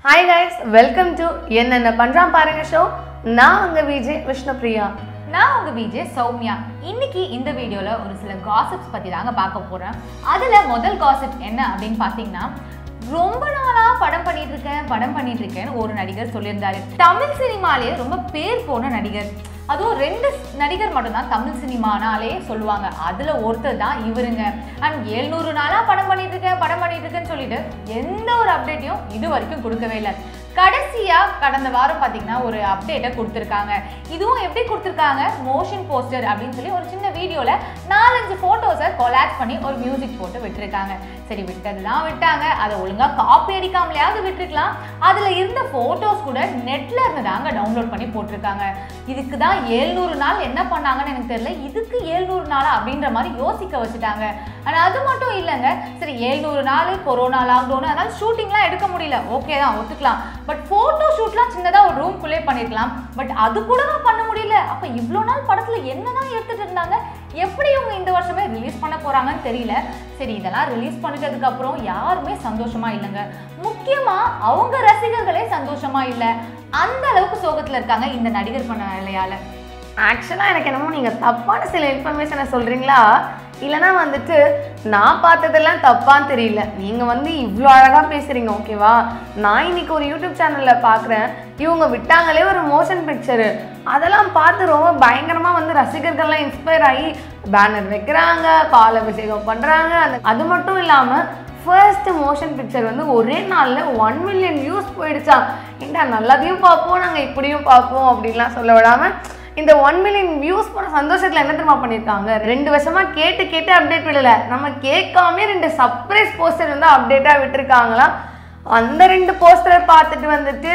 Hi guys welcome to என்னென்ன பண்றான் பாருங்க ஷோ நான் உங்க விஜய் விஷ்ணுபிரியா நான் உங்க விஜய் சௌமியா இன்னைக்கு இந்த வீடியோல ஒரு சில காசிப்ஸ் பத்தி தாங்க பார்க்க போறேன் அதுல முதல் காசிப் என்ன அப்படின்னு பாத்தீங்கன்னா ரொம்ப நாளா படம் பண்ணிட்டு இருக்கேன் படம் பண்ணிட்டு இருக்கேன்னு ஒரு நடிகர் சொல்லியிருந்தாரு தமிழ் சினிமாலேயே ரொம்ப பேர் போன நடிகர் அதுவும் ரெண்டு நடிகர் மட்டும்தான் தமிழ் சினிமானாலே சொல்லுவாங்க அதுல ஒருத்தர் தான் இவருங்க அண்ட் எழுநூறு நாளா படம் பண்ணிட்டு இருக்கேன் படம் பண்ணிட்டு இருக்கேன்னு சொல்லிட்டு எந்த ஒரு அப்டேட்டையும் இது வரைக்கும் கொடுக்கவே இல்லை கடைசியா கடந்த வாரம் பாத்தீங்கன்னா ஒரு அப்டேட்டை கொடுத்துருக்காங்க இதுவும் எப்படி கொடுத்துருக்காங்க மோஷன் போஸ்டர் அப்படின்னு சொல்லி ஒரு சின்ன வீடியோல நாலஞ்சு போட்டோஸை கொலாஜ் பண்ணி ஒரு மியூசிக் போட்டு விட்டுருக்காங்க சரி விட்டதுதான் விட்டாங்க அதை ஒழுங்கா காப்பி அடிக்காமலையாவது விட்டுருக்கலாம் அதுல இருந்த போட்டோஸ் கூட நெட்ல இருந்து தாங்க டவுன்லோட் பண்ணி போட்டிருக்காங்க இதுக்கு தான் ஏழ்நூறு நாள் என்ன பண்ணாங்கன்னு எனக்கு தெரியல இதுக்கு ஏழ்நூறு நாளா அப்படின்ற மாதிரி யோசிக்க வச்சுட்டாங்க ஆனா அது மட்டும் இல்லைங்க சரி ஏழ்நூறு நாள் கொரோனா லாக்டவுன் அதனால ஷூட்டிங்லாம் எடுக்க முடியல ஓகே தான் ஒத்துக்கலாம் பட் ஃபோட்டோ ஷூட்லாம் சின்னதாக ஒரு ரூம்குள்ளே பண்ணிருக்கலாம் பட் அது கூட தான் பண்ண முடியல அப்போ இவ்வளோ நாள் படத்தில் என்னதான் எடுத்துட்டு இருந்தாங்க எப்படி இவங்க இந்த வருஷமே ரிலீஸ் பண்ண போறாங்கன்னு தெரியல சரி இதெல்லாம் ரிலீஸ் பண்ணிட்டதுக்கு அப்புறம் யாருமே சந்தோஷமா இல்லைங்க முக்கியமா அவங்க ரசிகர்களே சந்தோஷமா இல்லை அந்த அளவுக்கு சோகத்துல இருக்காங்க இந்த நடிகர் பண்ண வேலையால ஆக்சுவலாக எனக்கு என்னமோ நீங்கள் தப்பான சில இன்ஃபர்மேஷனை சொல்கிறீங்களா இல்லைனா வந்துட்டு நான் பார்த்ததெல்லாம் தப்பான்னு தெரியல நீங்கள் வந்து இவ்வளோ அழகாக பேசுகிறீங்க ஓகேவா நான் இன்னைக்கு ஒரு யூடியூப் சேனலில் பார்க்குறேன் இவங்க விட்டாங்களே ஒரு மோஷன் பிக்சரு அதெல்லாம் பார்த்து ரொம்ப பயங்கரமாக வந்து ரசிகர்கள்லாம் இன்ஸ்பயர் ஆகி பேனர் வைக்கிறாங்க பால் அபிஷேகம் பண்ணுறாங்க அந்த அது மட்டும் இல்லாமல் ஃபர்ஸ்ட் மோஷன் பிக்சர் வந்து ஒரே நாளில் ஒன் மில்லியன் வியூஸ் போயிடுச்சா ஏண்டா நல்லதையும் பார்ப்போம் நாங்கள் இப்படியும் பார்ப்போம் அப்படின்லாம் சொல்ல விடாமல் இந்த ஒன் மில்லியன் வியூஸ் போன சந்தோஷத்தில் என்ன தெரியுமா பண்ணியிருக்காங்க ரெண்டு வருஷமாக கேட்டு கேட்டு அப்டேட் விடலை நம்ம கேட்காம ரெண்டு சர்ப்ரைஸ் போஸ்டர் வந்து அப்டேட்டாக விட்டுருக்காங்களாம் அந்த ரெண்டு போஸ்டரை பார்த்துட்டு வந்துட்டு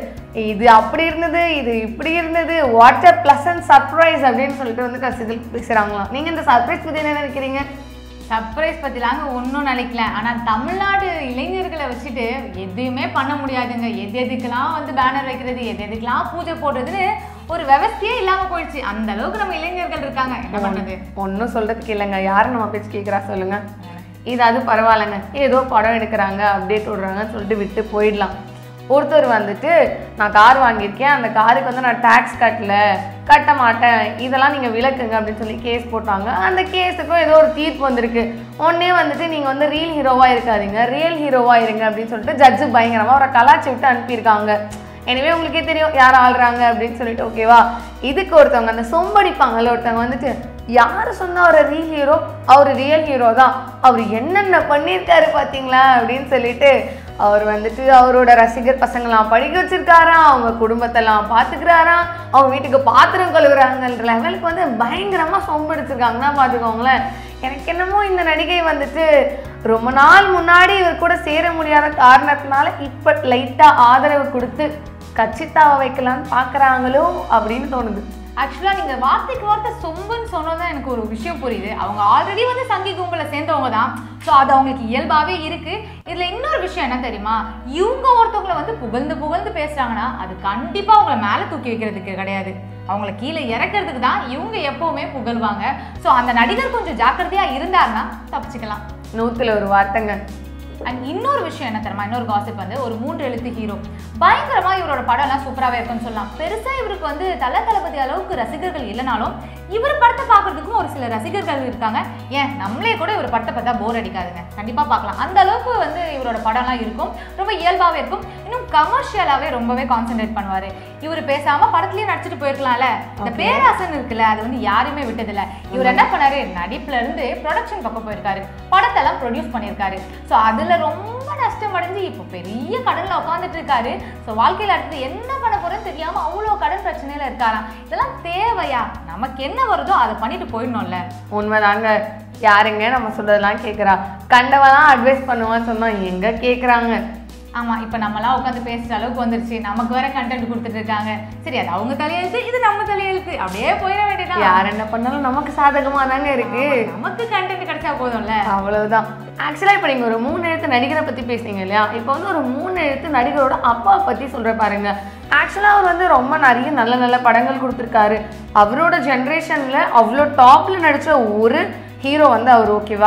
இது அப்படி இருந்தது இது இப்படி இருந்தது வாட்ஸ்அப் ப்ளஸ் அண்ட் சர்ப்ரைஸ் அப்படின்னு சொல்லிட்டு வந்து ரசிகர்கள் பேசுகிறாங்களாம் நீங்கள் இந்த சர்ப்ரைஸ் பற்றி என்ன நினைக்கிறீங்க சர்ப்ரைஸ் பற்றிலாங்க ஒன்றும் நினைக்கல ஆனால் தமிழ்நாடு இளைஞர்களை வச்சுட்டு எதுவுமே பண்ண முடியாதுங்க எது எதுக்கெல்லாம் வந்து பேனர் வைக்கிறது எது எதுக்கெல்லாம் பூஜை போடுறதுன்னு ஒரு விவஸ்தையே இல்லாமல் போயிடுச்சு அந்த அளவுக்கு நம்ம இளைஞர்கள் இருக்காங்க என்ன பண்ணுறது ஒன்றும் சொல்கிறதுக்கு இல்லைங்க யார் நம்ம பேச்சு கேட்குறா சொல்லுங்க இது அது பரவாயில்லைங்க ஏதோ படம் எடுக்கிறாங்க அப்டேட் விடுறாங்கன்னு சொல்லிட்டு விட்டு போயிடலாம் ஒருத்தர் வந்துட்டு நான் கார் வாங்கியிருக்கேன் அந்த காருக்கு வந்து நான் டேக்ஸ் கட்டல கட்ட மாட்டேன் இதெல்லாம் நீங்கள் விளக்குங்க அப்படின்னு சொல்லி கேஸ் போட்டாங்க அந்த கேஸுக்கும் ஏதோ ஒரு தீர்ப்பு வந்திருக்கு ஒன்னே வந்துட்டு நீங்கள் வந்து ரியல் ஹீரோவாக இருக்காதீங்க ரியல் ஹீரோவாக இருங்க அப்படின்னு சொல்லிட்டு ஜட்ஜு பயங்கரமாக அவரை கலாச்சி விட்டு அனுப்பியிருக்காங்க எனவே உங்களுக்கே தெரியும் யார் ஆள்றாங்க அப்படின்னு சொல்லிட்டு ஓகேவா இதுக்கு ஒருத்தவங்க அந்த சொம்படிப்பாங்கல்ல ஒருத்தவங்க வந்துட்டு யார் சொன்னா அவர் ரியல் ஹீரோ அவர் ரியல் ஹீரோ தான் அவர் என்னென்ன பண்ணியிருக்காரு பார்த்தீங்களா அப்படின்னு சொல்லிட்டு அவர் வந்துட்டு அவரோட ரசிகர் பசங்களாம் படிக்க வச்சிருக்காராம் அவங்க குடும்பத்தெல்லாம் பார்த்துக்கிறாராம் அவங்க வீட்டுக்கு பாத்திரம் கழுவுறாங்கன்ற லெவலுக்கு வந்து பயங்கரமாக சொம்படிச்சிருக்காங்கன்னா பார்த்துக்கோங்களேன் எனக்கு என்னமோ இந்த நடிகை வந்துட்டு ரொம்ப நாள் முன்னாடி இவர் கூட சேர முடியாத காரணத்தினால இப்போ லைட்டாக ஆதரவு கொடுத்து கட்சித்தாவை வைக்கலான்னு பார்க்குறாங்களோ அப்படின்னு தோணுது ஆக்சுவலாக நீங்கள் வார்த்தைக்கு வார்த்தை சொம்புன்னு சொன்னதான் எனக்கு ஒரு விஷயம் புரியுது அவங்க ஆல்ரெடி வந்து சங்கி கும்பலை சேர்ந்தவங்க தான் ஸோ அது அவங்களுக்கு இயல்பாகவே இருக்குது இதில் இன்னொரு விஷயம் என்ன தெரியுமா இவங்க ஒருத்தவங்களை வந்து புகழ்ந்து புகழ்ந்து பேசுகிறாங்கன்னா அது கண்டிப்பாக அவங்கள மேலே தூக்கி வைக்கிறதுக்கு கிடையாது அவங்கள கீழே இறக்கிறதுக்கு தான் இவங்க எப்போவுமே புகழ்வாங்க ஸோ அந்த நடிகர் கொஞ்சம் ஜாக்கிரதையாக இருந்தாருன்னா தப்பிச்சுக்கலாம் நூற்றுல ஒரு வார்த்தைங்க அண்ட் இன்னொரு விஷயம் என்ன தெரியுமா இன்னொரு காசிப் வந்து ஒரு மூன்று எழுத்து ஹீரோ பயங்கரமா இவரோட படம் எல்லாம் சூப்பராகவே இருக்கும்னு சொல்லலாம் பெருசா இவருக்கு வந்து தல தளபதி அளவுக்கு ரசிகர்கள் இல்லைனாலும் இவர் படத்தை பார்க்கறதுக்கும் ஒரு சில ரசிகர்கள் இருக்காங்க ஏன் நம்மளே கூட இவர் படத்தை பார்த்தா போர் அடிக்காதுங்க கண்டிப்பா பார்க்கலாம் அந்த அளவுக்கு வந்து இவரோட படம்லாம் இருக்கும் ரொம்ப இயல்பாவே இருக்கும் இன்னும் கமர்ஷியலாவே ரொம்பவே கான்சென்ட்ரேட் பண்ணுவாரு இவர் பேசாம படத்துலயே நடிச்சிட்டு போயிருக்கலாம்ல இந்த Okay. பேராசன் இருக்குல்ல அது வந்து யாருமே விட்டதில்ல இவர் என்ன பண்ணாரு நடிப்புல இருந்து ப்ரொடக்ஷன் பக்கம் போயிருக்காரு படத்தெல்லாம் ப்ரொடியூஸ் பண்ணியிருக்காரு ஸோ அதுல ரொம்ப நஷ்டம் அடைஞ்சு இப்போ பெரிய கடன்ல உட்காந்துட்டு இருக்காரு ஸோ வாழ்க்கையில அடுத்து என்ன பண்ண போறேன்னு தெரியாம அவ்வளோ கடன் பிரச்சனையில இருக்காராம் இதெல்லாம் தேவையா நமக்கு என்ன வருதோ அதை பண்ணிட்டு போயிடணும்ல உண்மைதாங்க யாருங்க நம்ம சொல்றதெல்லாம் கேட்குறா கண்டவெல்லாம் அட்வைஸ் பண்ணுவான்னு சொன்னா எங்க கேட்குறாங்க ஆமா இப்போ நம்மலாம் உட்காந்து பேசுற அளவுக்கு வந்துருச்சு நமக்கு வேற கண்டென்ட் கொடுத்துட்டு இருக்காங்க சரி அது அவங்க தலையெழுத்து இது நம்ம தலையெழுத்து அப்படியே போயிட வேண்டியதான் யார் என்ன பண்ணாலும் நமக்கு சாதகமா தாங்க இருக்கு நமக்கு கண்டென்ட் கிடைச்சா போதும்ல அவ்வளவுதான் ஆக்சுவலாக இப்போ நீங்கள் ஒரு மூணு எழுத்து நடிகரை பற்றி பேசுனீங்க இல்லையா இப்போ வந்து ஒரு மூணு எழுத்து நடிகரோட அப்பாவை பற்றி சொல்கிற பாருங்க ஆக்சுவலாக அவர் வந்து ரொம்ப நிறைய நல்ல நல்ல படங்கள் கொடுத்துருக்காரு அவரோட ஜென்ரேஷனில் அவ்வளோ டாப்பில் நடித்த ஒரு ஹீரோ வந்து அவர் ஓகேவா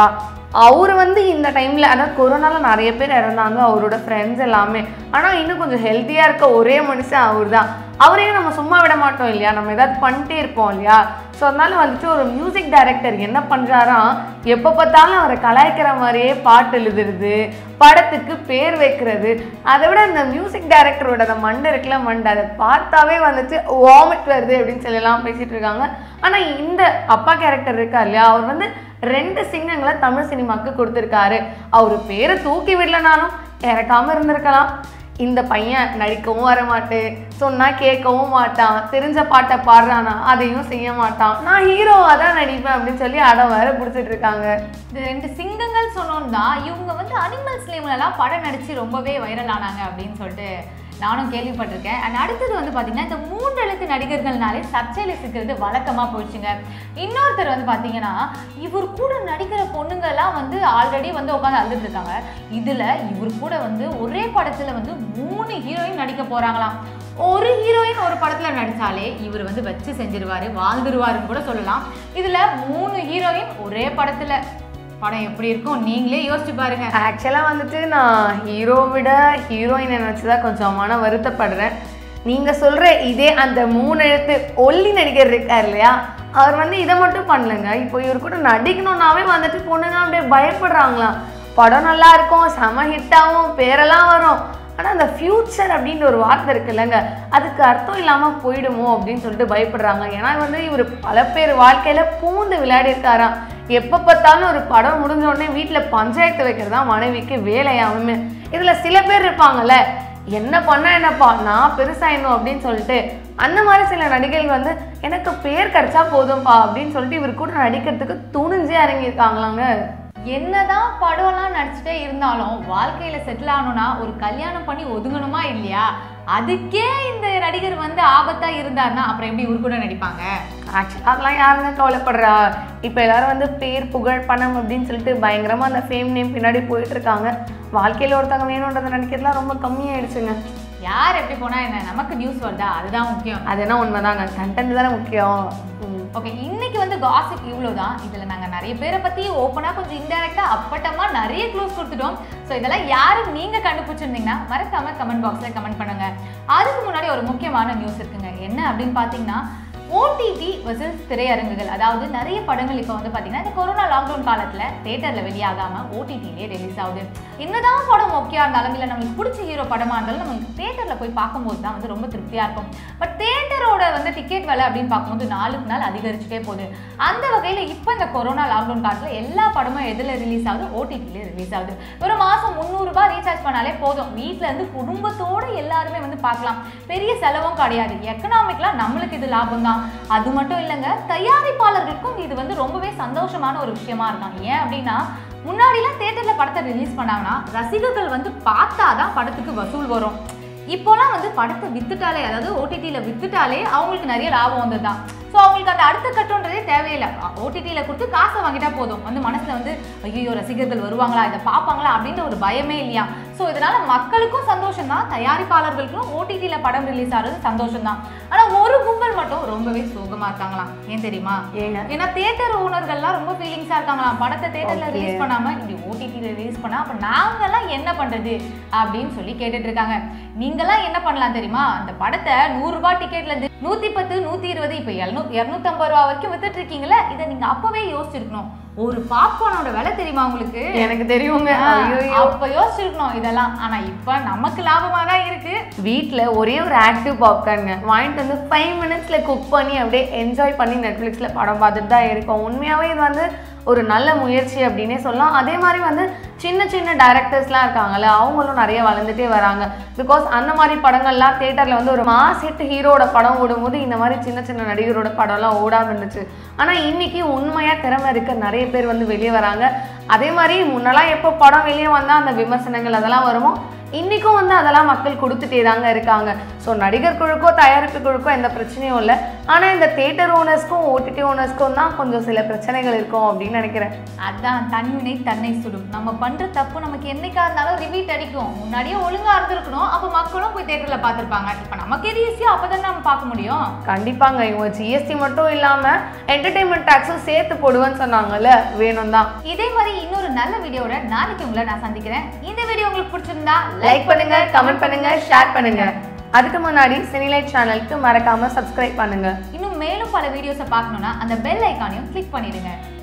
அவர் வந்து இந்த டைமில் அதாவது கொரோனால நிறைய பேர் இறந்தாங்க அவரோட ஃப்ரெண்ட்ஸ் எல்லாமே ஆனால் இன்னும் கொஞ்சம் ஹெல்த்தியாக இருக்க ஒரே மனுஷன் அவர் தான் அவரையும் நம்ம சும்மா விட மாட்டோம் இல்லையா நம்ம ஏதாவது பண்ணிட்டே இருப்போம் இல்லையா ஸோ அதனால வந்துட்டு ஒரு மியூசிக் டைரக்டர் என்ன பண்ணுறாராம் எப்போ பார்த்தாலும் அவரை கலாய்க்கிற மாதிரியே பாட்டு எழுதுறது படத்துக்கு பேர் வைக்கிறது அதை விட அந்த மியூசிக் டைரக்டரோட அந்த மண்டை இருக்குல்ல மண்டை அதை பார்த்தாவே வந்துட்டு வாமிட் வருது அப்படின்னு சொல்லலாம் பேசிட்டு இருக்காங்க ஆனால் இந்த அப்பா கேரக்டர் இருக்கா இல்லையா அவர் வந்து ரெண்டு சிங்கங்களை தமிழ் சினிமாக்கு கொடுத்துருக்காரு அவர் பேரை தூக்கி விடலனாலும் இறக்காம இருந்திருக்கலாம் இந்த பையன் நடிக்கவும் வர மாட்டேன் சொன்னா கேட்கவும் மாட்டான் தெரிஞ்ச பாட்டை பாடுறானா அதையும் செய்ய மாட்டான் நான் ஹீரோவாக தான் நடிப்பேன் அப்படின்னு சொல்லி அடம் வேற பிடிச்சிட்டு இருக்காங்க இந்த ரெண்டு சிங்கங்கள் சொன்னோம்னா இவங்க வந்து அனிமல் ஸ்லேம்லலாம் படம் நடிச்சு ரொம்பவே வைரல் ஆனாங்க அப்படின்னு சொல்லிட்டு நானும் கேள்விப்பட்டிருக்கேன் அண்ட் அடுத்தது வந்து பார்த்தீங்கன்னா இந்த மூன்று எழுத்து நடிகர்கள்னாலே சர்ச்சையில் சிக்கிறது வழக்கமாக போயிடுச்சுங்க இன்னொருத்தர் வந்து பார்த்தீங்கன்னா இவர் கூட நடிக்கிற பொண்ணுங்கெல்லாம் வந்து ஆல்ரெடி வந்து உட்காந்து அழுதுட்டு இருக்காங்க இதில் இவர் கூட வந்து ஒரே படத்தில் வந்து மூணு ஹீரோயின் நடிக்க போகிறாங்களாம் ஒரு ஹீரோயின் ஒரு படத்துல நடிச்சாலே இவர் வந்து வச்சு செஞ்சிருவாரு வாழ்ந்துருவாருன்னு கூட சொல்லலாம் இதுல மூணு ஹீரோயின் ஒரே படத்துல படம் எப்படி இருக்கும் நீங்களே யோசிச்சு பாருங்க ஆக்சுவலாக வந்துட்டு நான் ஹீரோ விட ஹீரோயினை நினச்சி தான் கொஞ்சம் மன வருத்தப்படுறேன் நீங்கள் சொல்கிற இதே அந்த மூணு எழுத்து ஒல்லி நடிகர் இருக்கார் இல்லையா அவர் வந்து இதை மட்டும் பண்ணலங்க இப்போ இவர் கூட நடிக்கணும்னாவே வந்துட்டு பொண்ணுங்க அப்படியே பயப்படுறாங்களாம் படம் நல்லா இருக்கும் செம ஹிட்டாகும் பேரெல்லாம் வரும் ஆனால் அந்த ஃப்யூச்சர் அப்படின்ற ஒரு வார்த்தை இருக்குல்லங்க அதுக்கு அர்த்தம் இல்லாமல் போயிடுமோ அப்படின்னு சொல்லிட்டு பயப்படுறாங்க ஏன்னா வந்து இவர் பல பேர் வாழ்க்கையில் பூந்து விளையாடி இருக்காராம் எப்போ பார்த்தாலும் ஒரு படம் முடிஞ்ச உடனே வீட்டில் பஞ்சாயத்து வைக்கிறது தான் மனைவிக்கு வேலையாகுமே இதில் சில பேர் இருப்பாங்கல்ல என்ன பண்ணா என்னப்பா நான் பெருசாயிடணும் அப்படின்னு சொல்லிட்டு அந்த மாதிரி சில நடிகைகள் வந்து எனக்கு பேர் கிடைச்சா போதும்பா அப்படின்னு சொல்லிட்டு இவர் கூட நடிக்கிறதுக்கு துணிஞ்சே இறங்கியிருக்காங்களாங்க என்னதான் படம்லாம் நடிச்சுட்டே இருந்தாலும் வாழ்க்கையில செட்டில் ஆகணும்னா ஒரு கல்யாணம் பண்ணி ஒதுங்கணுமா இல்லையா அதுக்கே இந்த நடிகர் வந்து ஆபத்தா இருந்தாருன்னா அப்புறம் எப்படி இவர் கூட நடிப்பாங்க ஆக்சுவலாக அதெல்லாம் யாருங்க கவலைப்படுறா இப்போ எல்லாரும் வந்து பேர் புகழ் பணம் அப்படின்னு சொல்லிட்டு பயங்கரமாக அந்த ஃபேம் நேம் பின்னாடி போயிட்டு இருக்காங்க வாழ்க்கையில் ஒருத்தவங்க வேணுன்றதை நினைக்கிறதுலாம் ரொம்ப கம்மியாயிடுச்சுங்க யார் எப்படி போனா என்ன நமக்கு நியூஸ் வருதா அதுதான் முக்கியம் அது என்ன உண்மைதாங்க கண்டென்ட் தானே முக்கியம் ம். ஓகே இன்னைக்கு வந்து காசிப் இவ்வளவுதான் இதுல நாங்க நிறைய பேரை பத்தி ஓப்பனா கொஞ்சம் இன்டெரக்டா அப்பட்டமா நிறைய க்ளூஸ் கொடுத்துட்டோம் ஸோ இதெல்லாம் யாரு நீங்க கண்டுபிடிச்சிருந்தீங்கன்னா மறக்காம கமெண்ட் பாக்ஸ்ல கமெண்ட் பண்ணுங்க அதுக்கு முன்னாடி ஒரு முக்கியமான நியூஸ் இருக்குங்க என்ன அப்படின்னு பாத்தீங்கன்னா ஓடிடி வர்சஸ் திரையரங்குகள் அதாவது நிறைய படங்கள் இப்போ வந்து பார்த்தீங்கன்னா இந்த கொரோனா லாக்டவுன் காலத்தில் தேட்டரில் வெளியாகாமல் ஓடிடிலே ரிலீஸ் ஆகுது என்னதான் படம் ஓகேயா இருந்தாலும் இல்லை நம்மளுக்கு பிடிச்ச ஹீரோ படமா இருந்தாலும் நம்மளுக்கு தேட்டரில் போய் பார்க்கும்போது தான் வந்து ரொம்ப திருப்தியாக இருக்கும் பட் தேட்டரோட வந்து டிக்கெட் விலை அப்படின்னு பார்க்கும்போது நாளுக்கு நாள் அதிகரிச்சுட்டே போகுது அந்த வகையில் இப்போ இந்த கொரோனா லாக்டவுன் காலத்தில் எல்லா படமும் எதில் ரிலீஸ் ஆகுது ஓடிடிலே ரிலீஸ் ஆகுது ஒரு மாதம் முந்நூறுரூபா ரீசார்ஜ் பண்ணாலே போதும் வீட்டில் இருந்து குடும்பத்தோட எல்லாருமே வந்து பார்க்கலாம் பெரிய செலவும் கிடையாது எக்கனாமிக்லாம் நம்மளுக்கு இது லாபம் தான் அது மட்டும் இல்லைங்க தயாரிப்பாளர்களுக்கும் இது வந்து ரொம்பவே சந்தோஷமான ஒரு விஷயமா இருக்கும் ஏன் அப்படின்னா முன்னாடிலாம் தேட்டரில் படத்தை ரிலீஸ் பண்ணாங்கன்னா ரசிகர்கள் வந்து பார்த்தாதான் படத்துக்கு வசூல் வரும் இப்போலாம் வந்து படத்தை வித்துட்டாலே அதாவது ஓடிடியில் வித்துட்டாலே அவங்களுக்கு நிறைய லாபம் வந்துதான் ஸோ அவங்களுக்கு அந்த அடுத்த கட்டன்றதே தேவையில்லை ஓடிடியில் கொடுத்து காசை வாங்கிட்டா போதும் வந்து மனசில் வந்து ஐயோ ரசிகர்கள் வருவாங்களா இதை பார்ப்பாங்களா அப்படின்ற ஒரு பயமே இல்லையா ஸோ இதனால மக்களுக்கும் சந்தோஷம் தான் தயாரிப்பாளர்களுக்கும் ஓடிடியில் படம் ரிலீஸ் ஆகிறது சந்தோஷம் தான் ஆனால் ஒரு கும்பல் மட்டும் ரொம்பவே சோகமாக இருக்காங்களாம் ஏன் தெரியுமா ஏங்க ஏன்னா தேட்டர் ஓனர்கள்லாம் ரொம்ப ஃபீலிங்ஸாக இருக்காங்களாம் படத்தை தேட்டரில் Okay. ரிலீஸ் பண்ணாம இப்படி ஓடிடியில் ரிலீஸ் பண்ணா அப்போ நாங்கெல்லாம் என்ன பண்றது அப்படின்னு சொல்லி கேட்டுட்டு இருக்காங்க நீங்கெல்லாம் என்ன பண்ணலாம் தெரியுமா அந்த படத்தை நூறுரூபா டிக்கெட்ல இருந்து நூத்தி பத்து நூத்தி இருபது இப்போ எழுநூ இரநூத்தம்பது ரூபா வரைக்கும் வித்துட்டு இருக்கீங்களே இதை நீங்க அப்பவே யோசிச்சிருக்கணும் ஒரு பாப்கார்னோட விலை தெரியுமா உங்களுக்கு எனக்கு தெரியுங்க ஆ, ஐயோ அப்ப யோசிச்சிருக்கணும் இதெல்லாம் ஆனா இப்ப நமக்கு லாபமா தான் இருக்கு வீட்டில் ஒரே ஒரு ஆக்டிவ் பாப்கார்னுங்க வாங்கிட்டு வந்து ஃபைவ் மினிட்ஸில் குக் பண்ணி அப்படியே என்ஜாய் பண்ணி நெட்ஃப்ளிக்ஸில் படம் பார்த்துட்டு தான் இருக்கோம் உண்மையாகவே இது வந்து ஒரு நல்ல முயற்சி அப்படின்னே சொல்லலாம் அதே மாதிரி வந்து சின்ன சின்ன டேரக்டர்ஸ்லாம் இருக்காங்கல்ல அவங்களும் நிறைய வளர்ந்துட்டே வராங்க பிகாஸ் அந்த மாதிரி படங்கள்லாம் தேட்டரில் வந்து ஒரு மாஸ் ஹிட் ஹீரோட படம் ஓடும்போது இந்த மாதிரி சின்ன சின்ன நடிகரோட படம்லாம் ஓடாமல் இருந்துச்சு ஆனால் இன்னைக்கு உண்மையாக திறமை இருக்க நிறைய பேர் வந்து வெளியே வராங்க அதே மாதிரி முன்னெல்லாம் எப்போ படம் வெளியே வந்தால் அந்த விமர்சனங்கள் அதெல்லாம் வருமோ இன்றைக்கும் வந்து அதெல்லாம் மக்கள் கொடுத்துட்டே தாங்க இருக்காங்க ஸோ நடிகர் குழுக்கோ தயாரிப்பு குழுக்கோ எந்த பிரச்சனையும் இல்லை ஆனால் இந்த தேட்டர் ஓனர்ஸ்க்கும் ஓடிடி ஓனர்ஸ்க்கும் தான் கொஞ்சம் சில பிரச்சனைகள் இருக்கும் அப்படின்னு நினைக்கிறேன் அதான் தன்வினை தன்னை சுடும் நம்ம பண்ற தப்பு நமக்கு என்னைக்கா இருந்தாலும் ரிவீட் அடிக்கும் முன்னாடியே ஒழுங்கா இருந்திருக்கணும் அப்ப மக்களும் போய் தேட்டர்ல பார்த்திருப்பாங்க இப்ப நமக்கு எது ஈஸியோ அப்பதான் நம்ம பார்க்க முடியும் கண்டிப்பாங்க இவங்க ஜிஎஸ்டி மட்டும் இல்லாமல் என்டர்டெயின்மெண்ட் டேக்ஸும் சேர்த்து போடுவேன்னு சொன்னாங்கல்ல வேணும் தான் இதே மாதிரி இன்னொரு நல்ல வீடியோட நாளைக்கு உங்களை நான் சந்திக்கிறேன் இந்த வீடியோ உங்களுக்கு பிடிச்சிருந்தா லைக் பண்ணுங்க கமெண்ட் பண்ணுங்க ஷேர் பண்ணுங்க அதுக்கு முன்னாடி சினிலைட் சேனலுக்கு மறக்காம சப்ஸ்கிரைப் பண்ணுங்க இன்னும் மேலும் பல வீடியோஸை பார்க்கணும்னா அந்த பெல் ஐக்கானையும் கிளிக் பண்ணிடுங்க